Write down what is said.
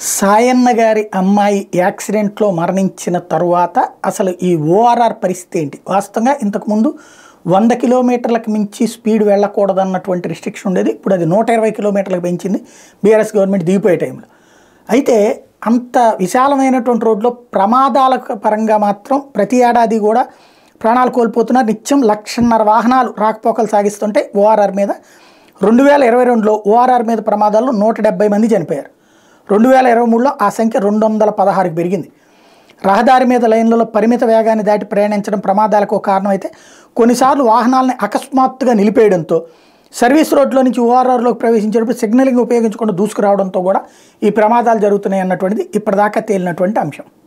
సాయన్న గారి అమ్మాయి యాక్సిడెంట్లో మరణించిన తరువాత అసలు ఈ ఓఆర్ఆర్ పరిస్థితి ఏంటి వాస్తవంగా ఇంతకుముందు వంద కిలోమీటర్లకు మించి స్పీడ్ వెళ్ళకూడదన్నటువంటి రిస్ట్రిక్షన్ ఉండేది ఇప్పుడు అది నూట ఇరవై కిలోమీటర్లకు పెంచింది బీఆర్ఎస్ గవర్నమెంట్ దిగిపోయే టైంలో అయితే అంత విశాలమైనటువంటి రోడ్లో ప్రమాదాల పరంగా మాత్రం ప్రతి ఏడాది కూడా ప్రాణాలు కోల్పోతున్నారు నిత్యం లక్షన్నర వాహనాలు రాకపోకలు సాగిస్తుంటే ఓఆర్ఆర్ మీద రెండు వేల ఇరవై రెండులో ఓఆర్ఆర్ మీద ప్రమాదాల్లో నూట డెబ్బై మంది చనిపోయారు రెండు వేల ఇరవై మూడులో ఆ సంఖ్య రెండు వందల పదహారుకి పెరిగింది రహదారి మీద లైన్లలో పరిమిత వేగాన్ని దాటి ప్రయాణించడం ప్రమాదాలకు ఒక కారణం అయితే కొన్నిసార్లు వాహనాలని అకస్మాత్తుగా నిలిపేయడంతో సర్వీస్ రోడ్లో నుంచి ఓఆర్ఆర్లోకి ప్రవేశించేటప్పుడు సిగ్నలింగ్ ఉపయోగించకుండా దూసుకురావడంతో కూడా ఈ ప్రమాదాలు జరుగుతున్నాయి అన్నటువంటిది ఇప్పటిదాకా తేలినటువంటి అంశం